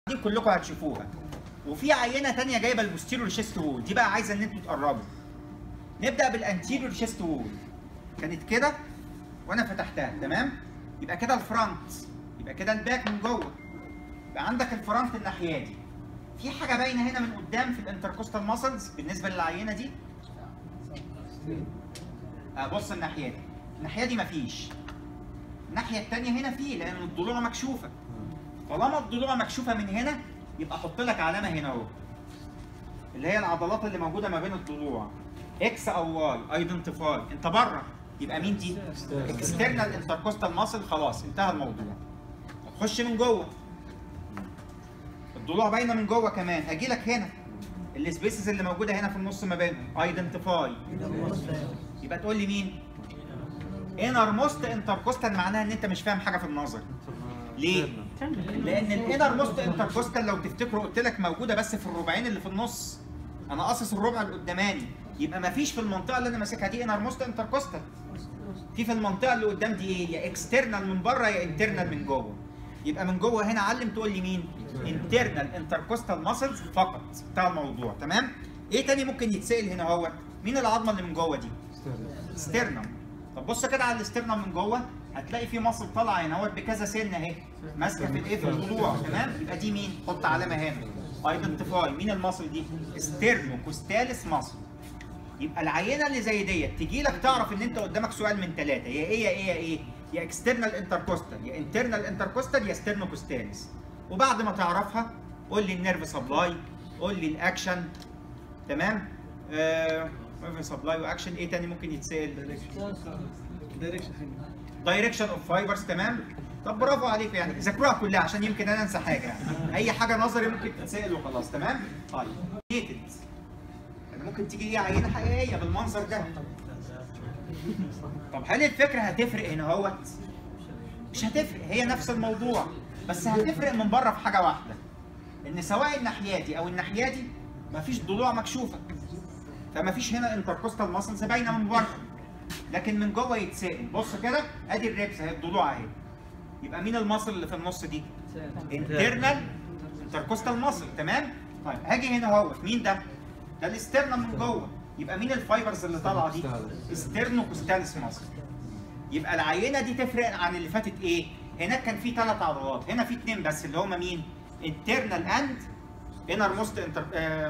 دي كلكم هتشوفوها وفي عينه تانية جايبه البوستيريور شيست وول دي بقى عايزه ان انتوا تقربوا نبدا بالانتيريور شيست وول كانت كده وانا فتحتها تمام يبقى كده الفرونت يبقى كده الباك من جوه يبقى عندك الفرونت الناحيه دي في حاجه باينه هنا من قدام في الانتركوستال ماسلز بالنسبه للعينه دي آه بص الناحيه دي الناحيه دي مفيش الناحيه الثانيه هنا في لان الضلوع مكشوفه طالما الضلوع مكشوفه من هنا يبقى احط لك علامه هنا اهو اللي هي العضلات اللي موجوده ما بين الضلوع اكس او واي ايدنتيفاي انت بره يبقى مين دي؟ اكسترنال انتركوستال ماسل خلاص انتهى الموضوع خش من جوه الضلوع باينه من جوه كمان هاجي لك هنا السبيسز اللي موجوده هنا في النص ما بينهم ايدنتيفاي يبقى تقول لي مين؟ انر موست انتركوستال معناها ان انت مش فاهم حاجه في النظر ليه؟ لان الانر موست انتركوستال لو تفتكروا قلت لك موجوده بس في الربعين اللي في النص انا قاصص الربع القداماني يبقى ما فيش في المنطقه اللي انا ماسكها دي انر موست انتركوستال في في المنطقه اللي قدام دي ايه يا اكسترنال من بره يا انترنال من جوه يبقى من جوه هنا علم تقول لي مين انترنال انتركوستال ماسلز فقط بتاع الموضوع تمام ايه تاني ممكن يتسال هنا اهوت مين العظمه اللي من جوه دي ستيرنم طب بص كده على الاسترنم من جوه هتلاقي في مصل طالعه هنا اهوت بكذا سن اهي ماسكه في الايه في الضلوع تمام يبقى دي مين حط علامه هنا ايدنتيفاي مين المصل دي ستيرنو كوستاليس مصل يبقى العينه اللي زي ديت تجي لك تعرف ان انت قدامك سؤال من ثلاثه يا ايه يا ايه يا ايه يا اكسترنال انتركوستال يا انترنال انتركوستال يا ستيرنو كوستاليس وبعد ما تعرفها قول لي النيرف سبلاي قول لي الاكشن تمام آه نيرف سبلاي واكشن ايه تاني ممكن يتسال دايركشن حاجه دايركشن اوف فايبرز تمام طب برافو عليك يعني ذاكروها كلها عشان يمكن انا انسى حاجه يعني اي حاجه نظري ممكن تتسال وخلاص تمام طيب ريتد يعني ممكن تيجي ايه عينه حقيقيه بالمنظر ده طب هل الفكره هتفرق هنا اهوت مش هتفرق هي نفس الموضوع بس هتفرق من بره في حاجه واحده ان سواء الناحيه دي او الناحيه دي مفيش ضلوع مكشوفه فمفيش هنا انتركوستال ماسلز باينه من بره لكن من جوه يتسال بص كده ادي الريبس اهي الضلوع اهي يبقى مين المصل اللي في النص دي؟ انترنال انتركوستال ماسل تمام؟ طيب هاجي هنا اهو مين ده؟ ده الاسترنم من جوه يبقى مين الفايبرز اللي طالعه دي؟ استرنوكوستاليس ماسل يبقى العينه دي تفرق عن اللي فاتت ايه؟ هناك كان في ثلاث عضلات هنا في اثنين بس اللي هم مين؟ انترنال اند انر موست انتر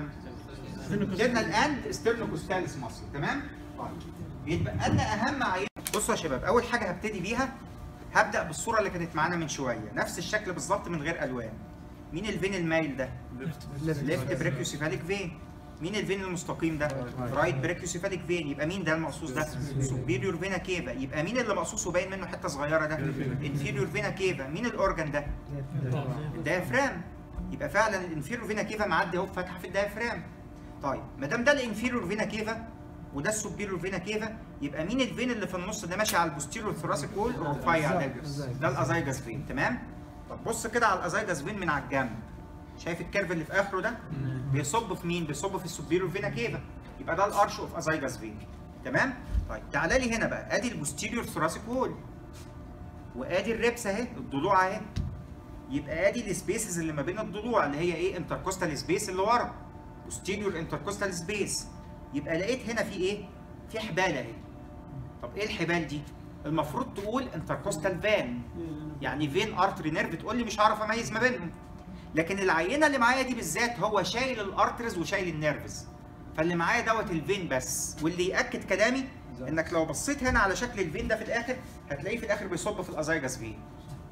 انترنال اند ستيرنوكوستاليس ماسل تمام؟ طيب يبقى لنا اهم عينه بصوا يا شباب اول حاجه هبتدي بيها هبدا بالصوره اللي كانت معانا من شويه نفس الشكل بالظبط من غير الوان مين الفين المايل ده ليفت بريكيوسيفاليك فين مين الفين المستقيم ده رايت بريكيوسيفاليك فين يبقى مين ده المقصوص ده سوبيريور فينا كيفا يبقى مين اللي مقصوص وباين منه حته صغيره ده انفيريور فينا كيفا مين الاورجن ده الديافرام يبقى فعلا الانفيريور فينا كيفا معدي اهو فتحه في الديافرام طيب ما دام ده الانفيريور فينا كيفا وده السوبيريور فينا كيفا يبقى مين الفين اللي في النص ده ماشي على البوستيريور ثوراسيك وول رفيع ده ده الازايجاس فين تمام طب بص كده على الازايجاس فين من على الجنب شايف الكيرف اللي في اخره ده بيصب في مين بيصب في السوبيريور فينا كيفا يبقى ده الارش اوف ازايجاس فين تمام طيب تعالى لي هنا بقى ادي البوستيريور ثوراسيك وول وادي الريبس اهي الضلوع اهي يبقى ادي السبيسز اللي ما بين الضلوع اللي هي ايه انتركوستال سبيس اللي ورا بوستيريور انتركوستال سبيس يبقى لقيت هنا في ايه في حبال اهي طب ايه الحبال دي المفروض تقول انتركوستال فان يعني فين ارتري نيرف تقول لي مش هعرف اميز ما بينهم لكن العينه اللي معايا دي بالذات هو شايل الارترز وشايل النيرفز فاللي معايا دوت الفين بس واللي ياكد كلامي انك لو بصيت هنا على شكل الفين ده في الاخر هتلاقيه في الاخر بيصب في الازايجاس فين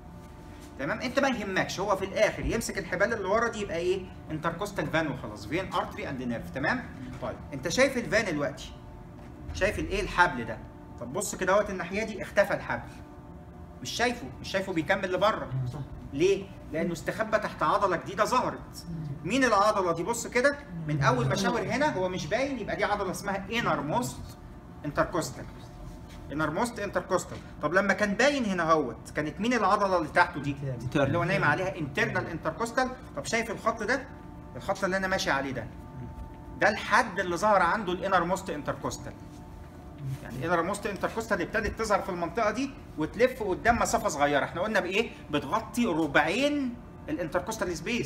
تمام انت ما يهمكش هو في الاخر يمسك الحبال اللي ورا دي يبقى ايه انتركوستال فان وخلاص فين ارتري اند نيرف تمام طيب انت شايف الفان دلوقتي شايف الايه الحبل ده طب بص كده اهوت الناحيه دي اختفى الحبل مش شايفه مش شايفه بيكمل لبره ليه لانه استخبى تحت عضله جديده ظهرت مين العضله دي بص كده من اول ما شاور هنا هو مش باين يبقى دي عضله اسمها انر موست انتركوستال انر موست انتركوستال طب لما كان باين هنا اهوت كانت مين العضله اللي تحته دي اللي هو نايم عليها انترنال انتركوستال طب شايف الخط ده الخط اللي انا ماشي عليه ده ده الحد اللي ظهر عنده الانر موست انتركوستال يعني الانر موست انتركوستال ابتدت تظهر في المنطقه دي وتلف قدام مسافه صغيره احنا قلنا بايه بتغطي ربعين الانتركوستال سبيس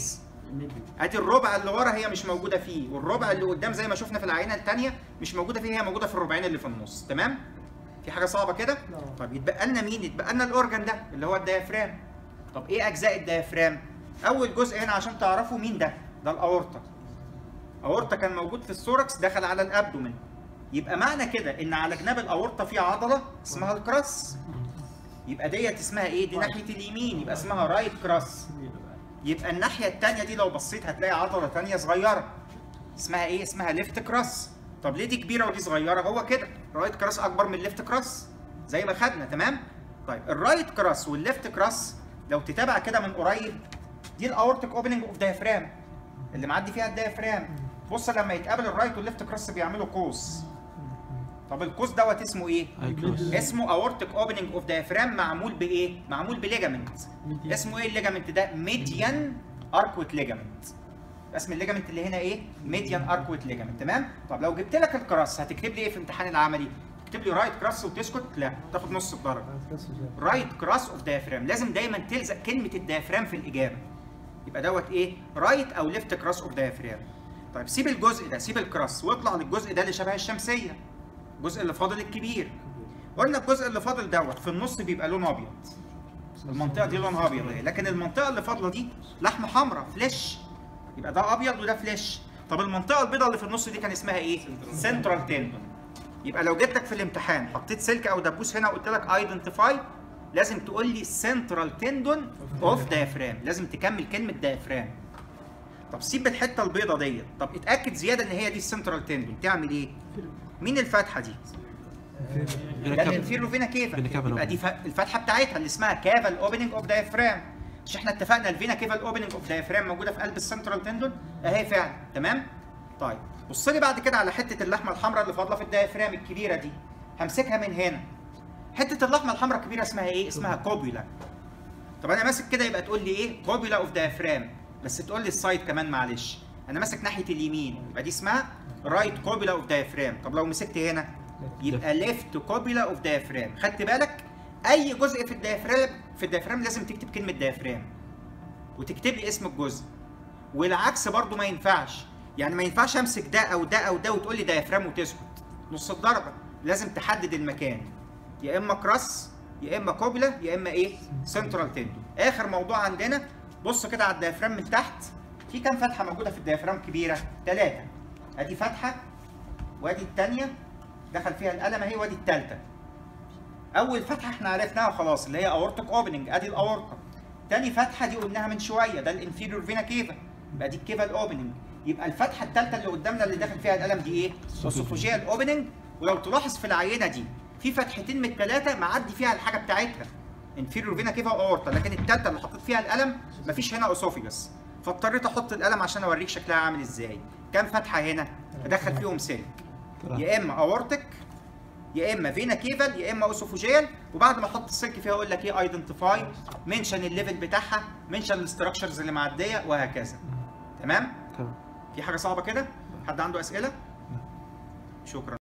ادي الربع اللي ورا هي مش موجوده فيه والربع اللي قدام زي ما شفنا في العينه الثانيه مش موجوده فيه هي موجوده في الربعين اللي في النص تمام في حاجه صعبه كده طب يتبقى لنا مين يتبقى لنا الاورجن ده اللي هو الديافرام طب ايه اجزاء الديافرام اول جزء هنا عشان تعرفوا مين ده ده الاورطه اورطه كان موجود في الثوركس دخل على الابدومن يبقى معنى كده ان على جناب الاورطه في عضله اسمها الكراس يبقى ديت اسمها ايه دي ناحيه اليمين يبقى اسمها رايت كراس يبقى الناحيه الثانيه دي لو بصيت هتلاقي عضله ثانيه صغيره اسمها ايه اسمها ليفت كراس طب ليه دي كبيره ودي صغيره هو كده رايت كراس اكبر من الليفت كراس زي ما خدنا تمام طيب الرايت كراس والليفت كراس لو تتابع كده من قريب دي الاورتيك اوبننج اوف دايفرام اللي معدي فيها الدايفرام بص لما يتقابل الرايت والليفت كراس بيعملوا قوس طب القوس دوت اسمه ايه اي كروس اسمه اورتيك اوبننج اوف دايفرام معمول بايه معمول بليجامنت اسمه ايه الليجامنت ده ميديان اركوت ليجامنت اسم الليجامنت اللي هنا ايه ميديان اركوت ليجامنت تمام طب لو جبت لك الكراس هتكتب لي ايه في امتحان العملي تكتب لي رايت كراس وتسكت لا تاخد نص الدرجه رايت كراس اوف دايفرام لازم دايما تلزق كلمه الدايفرام في الاجابه يبقى دوت ايه رايت او ليفت كراس اوف دايفرام طيب سيب الجزء ده سيب الكراس واطلع للجزء ده اللي شبه الشمسيه الجزء اللي فاضل الكبير قلنا الجزء اللي فاضل دوت في النص بيبقى لونه ابيض المنطقه دي لونها ابيض اهي لكن المنطقه اللي فاضله دي لحمه حمراء فليش يبقى ده ابيض وده فليش طب المنطقه البيضاء اللي في النص دي كان اسمها ايه سنترال تندون يبقى لو جيت لك في الامتحان حطيت سلك او دبوس هنا وقلت لك ايدنتيفاي لازم تقول لي سنترال تندون اوف دايفرام لازم تكمل كلمه دايفرام طب سيب الحته البيضه ديت طب اتاكد زياده ان هي دي السنترال تندون تعمل ايه مين الفتحه دي ده الانفيرو فينا كيفا فينا كيفا يبقى دي ف- الفتحه بتاعتها اللي اسمها كافال اوبننج اوف دايفرام مش احنا اتفقنا الفينا كيفال اوبننج اوف دايفرام موجوده في قلب السنترال تندون اهي فعلا تمام طيب بص لي بعد كده على حته اللحمه الحمراء اللي فاضله في الدايفرام الكبيره دي همسكها من هنا حته اللحمه الحمراء الكبيره اسمها ايه اسمها كوبيولا طب انا ماسك كده يبقى تقول لي ايه كوبيولا اوف دايفرام بس تقول لي السايد كمان معلش انا ماسك ناحيه اليمين يبقى دي اسمها رايت كوبيولا اوف دايفرام طب لو مسكت هنا يبقى ليفت كوبيولا اوف دايفرام خدت بالك اي جزء في الدايفرام في الدايفرام لازم تكتب كلمه دايفرام وتكتب لي اسم الجزء والعكس برضو ما ينفعش يعني ما ينفعش امسك ده او ده او ده وتقول لي دايفرام وتسكت نص الدرجه لازم تحدد المكان يا اما كراس يا اما كوبلا يا اما ايه سنترال تندون اخر موضوع عندنا بص كده على الدايفرام من تحت في كام فتحه موجوده في الدايفرام كبيره ثلاثه ادي فتحه وادي الثانيه دخل فيها القلم اهي وادي الثالثه اول فتحه احنا عرفناها خلاص اللي هي اورتيك اوبننج ادي الاورطه تاني فتحه دي قلناها من شويه ده الانفيريور فينا كيفا يبقى دي الكيفا الاوبننج يبقى الفتحه الثالثه اللي قدامنا اللي داخل فيها القلم دي ايه اسوفوجيال اوبننج ولو تلاحظ في العينه دي في فتحتين من الثلاثه معدي فيها الحاجه بتاعتها انفيريور فينا كيفا اورطه لكن الثالثه اللي حطيت فيها القلم مفيش هنا اسوفيجس فاضطريت احط القلم عشان اوريك شكلها عامل ازاي كام فتحه هنا ادخل فيهم سلك يا اما اورتك يا اما فينا كيفال يا اما اوسوفوجيال وبعد ما احط السلك فيها اقول لك ايه ايدنتيفاي منشن الليفل بتاعها منشن الاستراكشرز اللي معديه وهكذا تمام تمام في حاجه صعبه كده حد عنده اسئله شكرا